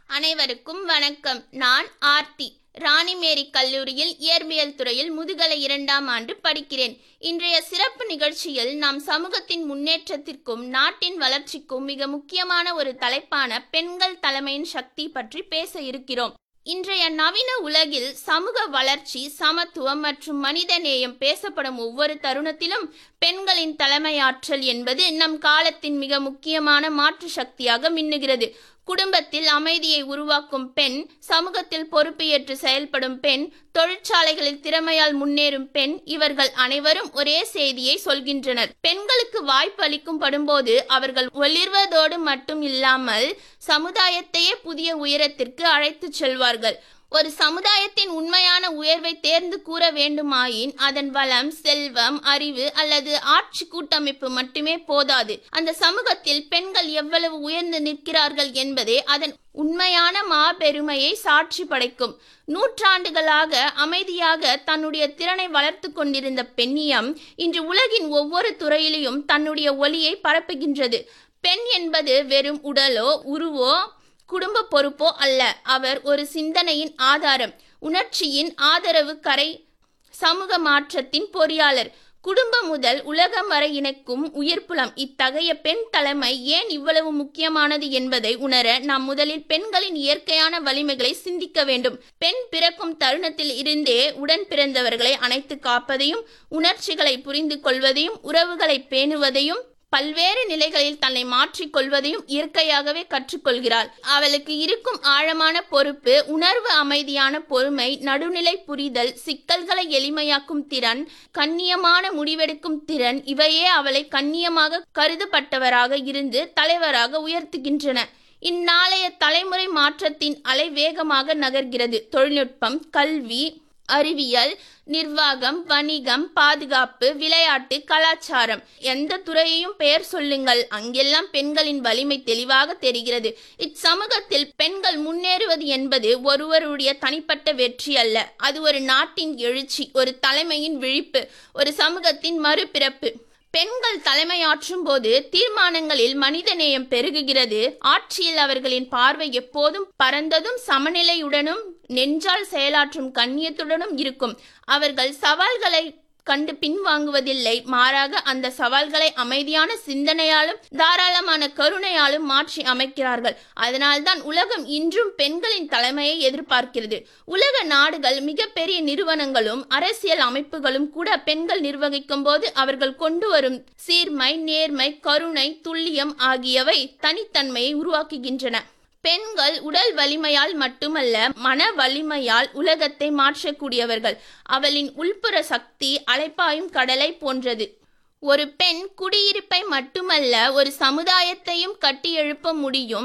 அனைவருக்கும் வணக்கம் நான் ஆர்த்தி ராணிமேரி கல்லூரியில் இயற்பியல் துறையில் முதுகலை இரண்டாம் ஆண்டு படிக்கிறேன் இன்றைய சிறப்பு நிகழ்ச்சியில் நாம் சமூகத்தின் முன்னேற்றத்திற்கும் நாட்டின் வளர்ச்சிக்கும் மிக முக்கியமான ஒரு தலைப்பான பெண்கள் தலைமையின் சக்தி பற்றி பேச இருக்கிறோம் இன்றைய நவீன உலகில் சமூக வளர்ச்சி சமத்துவம் மற்றும் மனித நேயம் பேசப்படும் ஒவ்வொரு தருணத்திலும் பெண்களின் தலைமையாற்றல் என்பது நம் காலத்தின் மிக முக்கியமான மாற்று சக்தியாக மின்னுகிறது குடும்பத்தில் அமைதியை உருவாக்கும் பெண் சமூகத்தில் பொறுப்பு ஏற்று செயல்படும் பெண் தொழிற்சாலைகளில் திறமையால் முன்னேறும் பெண் இவர்கள் அனைவரும் ஒரே செய்தியை சொல்கின்றனர் பெண்களுக்கு வாய்ப்பு அளிக்கும் படும்போது அவர்கள் ஒளிர்வதோடு மட்டும் இல்லாமல் சமுதாயத்தையே புதிய உயரத்திற்கு அழைத்துச் செல்வார்கள் ஒரு சமுதாயத்தின் உண்மையான உயர்வை தேர்ந்து கூற வேண்டுமாயின் அதன் வளம் செல்வம் அறிவு அல்லது ஆட்சி கூட்டமைப்பு மட்டுமே போதாது அந்த சமூகத்தில் பெண்கள் எவ்வளவு உயர்ந்து நிற்கிறார்கள் என்பதே அதன் உண்மையான மாபெருமையை சாட்சி படைக்கும் நூற்றாண்டுகளாக அமைதியாக தன்னுடைய திறனை வளர்த்து கொண்டிருந்த பெண்ணியம் இன்று உலகின் ஒவ்வொரு துறையிலும் தன்னுடைய ஒளியை பரப்புகின்றது பெண் என்பது வெறும் உடலோ உருவோ குடும்ப பொறுப்போ அல்ல அவர் ஒரு சிந்தனையின் ஆதாரம் உணர்ச்சியின் ஆதரவு கரை சமூக மாற்றத்தின் பொறியாளர் குடும்பம் முதல் உலகம் வரை இணைக்கும் உயிர்ப்புலம் இத்தகைய பெண் தலைமை ஏன் இவ்வளவு முக்கியமானது என்பதை உணர நாம் முதலில் பெண்களின் இயற்கையான வலிமைகளை சிந்திக்க வேண்டும் பெண் பிறக்கும் தருணத்தில் இருந்தே உடன் பிறந்தவர்களை அணைத்து காப்பதையும் உணர்ச்சிகளை புரிந்து கொள்வதையும் உறவுகளை பேணுவதையும் பல்வேறு நிலைகளில் தன்னை மாற்றிக் கொள்வதையும் இயற்கையாகவே கற்றுக்கொள்கிறாள் அவளுக்கு இருக்கும் ஆழமான பொறுப்பு உணர்வு அமைதியான பொறுமை நடுநிலை புரிதல் சிக்கல்களை எளிமையாக்கும் திறன் கண்ணியமான முடிவெடுக்கும் திறன் இவையே அவளை கண்ணியமாக கருதப்பட்டவராக இருந்து தலைவராக உயர்த்துகின்றன இந்நாளைய தலைமுறை மாற்றத்தின் அலை வேகமாக நகர்கிறது தொழில்நுட்பம் கல்வி அறிவியல் நிர்வாகம் வணிகம் பாதுகாப்பு விளையாட்டு கலாச்சாரம் எந்த துறையையும் பெயர் சொல்லுங்கள் அங்கெல்லாம் பெண்களின் வலிமை தெளிவாக தெரிகிறது இச்சமூகத்தில் பெண்கள் முன்னேறுவது என்பது ஒருவருடைய தனிப்பட்ட வெற்றி அல்ல அது ஒரு நாட்டின் எழுச்சி ஒரு தலைமையின் விழிப்பு ஒரு சமூகத்தின் மறுபிறப்பு பெண்கள் தலைமையாற்றும் போது தீர்மானங்களில் மனிதநேயம் பெருகுகிறது ஆட்சியில் அவர்களின் பார்வை எப்போதும் பரந்ததும் சமநிலையுடனும் நெஞ்சால் செயலாற்றும் கண்ணியத்துடனும் இருக்கும் அவர்கள் சவால்களை கண்டு பின்வாங்குவதில்லை மாறாக அந்த சவால்களை அமைதியான சிந்தனையாலும் தாராளமான கருணையாலும் மாற்றி அமைக்கிறார்கள் அதனால்தான் உலகம் இன்றும் பெண்களின் தலைமையை எதிர்பார்க்கிறது உலக நாடுகள் மிகப்பெரிய நிறுவனங்களும் அரசியல் அமைப்புகளும் கூட பெண்கள் நிர்வகிக்கும் போது அவர்கள் கொண்டு வரும் சீர்மை நேர்மை கருணை துல்லியம் ஆகியவை தனித்தன்மையை உருவாக்குகின்றன பெண்கள் உடல் வலிமையால் மட்டுமல்ல மன வலிமையால் உலகத்தை மாற்றக்கூடியவர்கள் அவளின் உள்புற சக்தி அலைப்பாயும் கடலை போன்றது ஒரு பெண் குடியிருப்பை மட்டுமல்ல ஒரு சமுதாயத்தையும் கட்டியெழுப்ப முடியும்